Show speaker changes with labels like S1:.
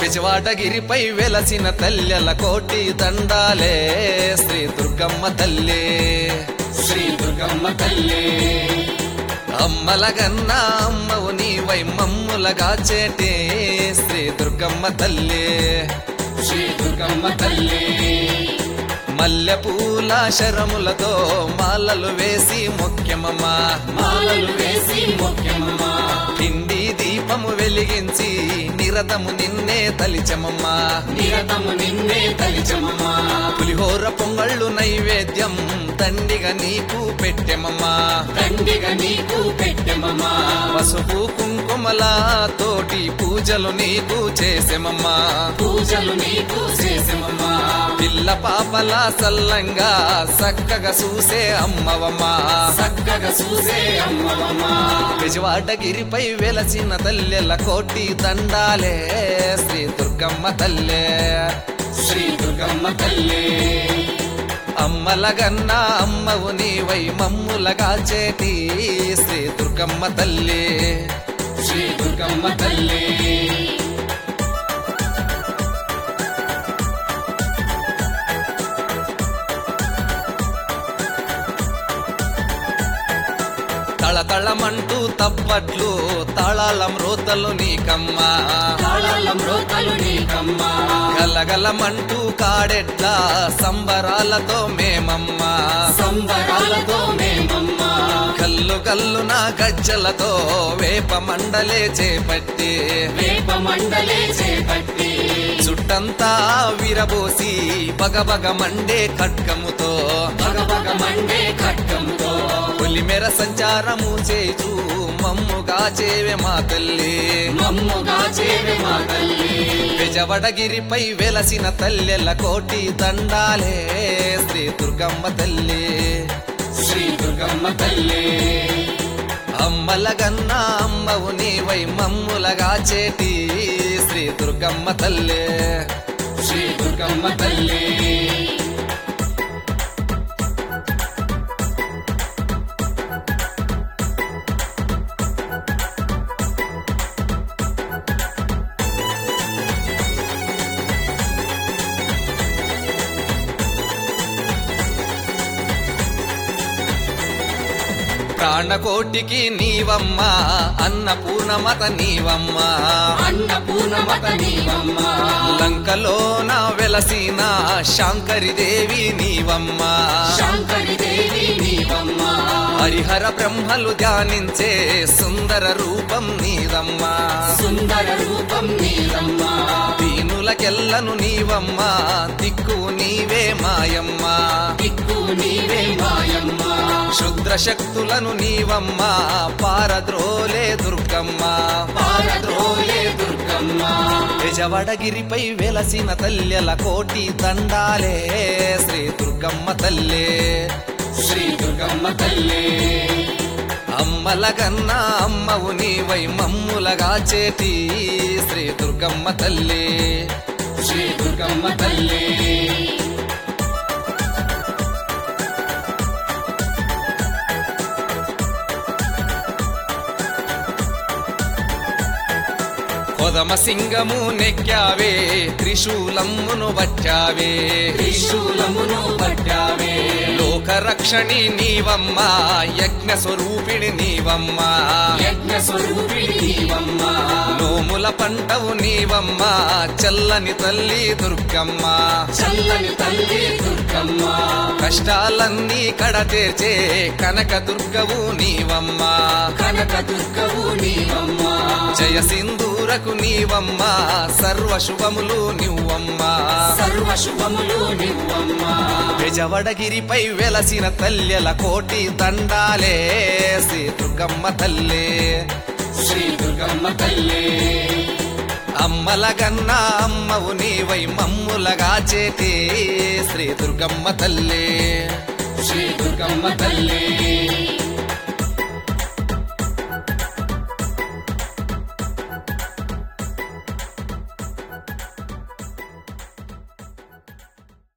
S1: పిచవాటగిరిపై వెలసిన తల్లెల కోటి దండాలే శ్రీ దుర్గమ్మ తల్లి
S2: శ్రీ దుర్గమ్మ తల్లి
S1: అమ్మలగన్న అమ్మవు నీవై మమ్ములగా చేటే శ్రీ దుర్గమ్మ తల్లి
S2: శ్రీ దుర్గమ్మ తల్లి
S1: మల్లె పూల శరములతో మాలలు వేసి ముఖ్యమమ్మ
S2: మాలలు వేసి ముఖ్యమ్మ
S1: పిండి దీపము వెలిగించి నిరతము నిన్నే తలిచమమ్మ
S2: నిరతము నిన్నే తలిచమ్మ
S1: పులిహోర పొంగళ్ళు నైవేద్యం దండిగా నీకు పెట్టెమమ్మా
S2: దండిగా నీకు పెట్టెమమ్మా
S1: పసుపు కుంకుమల తోటి పూజలు నీకు చేసెమమ్మా
S2: పూజలు నీకు చేసెమమ్మా
S1: పిల్ల పాపల సల్లంగా చక్కగా చూసే అమ్మవమ్మా
S2: చక్కగా చూసే అమ్మవమ్మా
S1: విజవాడగిరిపై వెలసిన తల్లెల కోటి దండాలే శ్రీ దుర్గమ్మ తల్లే
S2: శ్రీ దుర్గమ్మ తల్లి
S1: అమ్మలగన్న అమ్మవు నీవై మమ్ములగా చేటి శ్రీ దుర్గమ్మ తల్లి
S2: శ్రీ దుర్గమ్మ తల్లి
S1: తళతళమంటూ తప్పట్లు తాళాల మ్రోతలు నీకమ్మా
S2: తాళాల మ్రోతలు నీకమ్మా
S1: గలగలమంటూ కాడెట్ల సంబరాలతో మేమమ్మా
S2: సంబరాలతో మేమమ్మా
S1: కల్లు కల్లున గజ్జలతో వేప మండలే చేపట్టి
S2: వేప మండలే చేపట్టి
S1: చుట్టంతా విరబోసి బగబగ మండే ఖడ్గముతో
S2: భగభగ మండే ఖడ్గంతో
S1: పులిమెర సంచారము చేచు మమ్ముగా చేవే మా తల్లి
S2: మమ్ముగా చేవే మా తల్లి
S1: బెజవడగిరిపై వెలసిన తల్లెల కోటి దండాలే శ్రీ దుర్గమ్మ తల్లి
S2: శ్రీ దుర్గమ్మ తల్లి
S1: అమ్మలగన్న అమ్మవు నీవై మమ్ములగా చేటి శ్రీ దుర్గమ్మ తల్లి
S2: శ్రీ దుర్గమ్మ తల్లి
S1: ప్రాణకోటికి నీవమ్మ అన్నపూర్ణమత నీవమ్మ
S2: అన్నపూర్ణమత నీవమ్మ
S1: లంకలోన వెలసిన శాంకరి దేవి నీవమ్మ
S2: శాంకరి దేవి నీవమ్మ
S1: హరిహర బ్రహ్మలు ధ్యానించే సుందర రూపం నీదమ్మా
S2: సుందర రూపం నీవమ్మ
S1: దీనులకెల్లను నీవమ్మ దిక్కు నీవే మాయమ్మ
S2: దిక్కు నీవే మాయమ్మ
S1: శుద్ర శక్తులను నీవమ్మ పారద్రోలే దుర్గమ్మ
S2: పారద్రోలే దుర్గమ్మ
S1: యజవడగిరిపై వెలసిన తల్లెల కోటి దండాలే శ్రీ దుర్గమ్మ తల్లే
S2: శ్రీ దుర్గమ్మ తల్లి
S1: అమ్మలగన్న అమ్మవు నీవై మమ్ములగా చేటి శ్రీ దుర్గమ్మ తల్లి
S2: శ్రీ దుర్గమ్మ తల్లి
S1: కొదమ సింగము నెక్కావే త్రిశూలమ్మును వచ్చావే
S2: త్రిశూలమును పట్టావే
S1: లోక రక్షణి నీవమ్మ యజ్ఞ స్వరూపిణి నీవమ్మ
S2: యజ్ఞ స్వరూపిణి నీవమ్మ
S1: నోముల పంటవు నీవమ్మ చల్లని తల్లి దుర్గమ్మ
S2: చల్లని తల్లి దుర్గమ్మ
S1: కష్టాలన్నీ కడతీర్చే కనక దుర్గవు నీవమ్మ
S2: కనక దుర్గవు నీవమ్మ
S1: జయ సింధూరకు నీవమ్మ సర్వ శుభములు నువ్వమ్మ
S2: సర్వ శుభములు నీవమ్మ
S1: బెజవడగిరిపై వెలసిన తల్లెల కోటి దండాలే శ్రీ దుర్గమ్మ తల్లి
S2: శ్రీ దుర్గమ్మ తల్లి
S1: అమ్మలగన్న అమ్మవు నీవై మమ్ములగా చేతి శ్రీ దుర్గమ్మ తల్లి
S2: శ్రీ దుర్గమ్మ తల్లి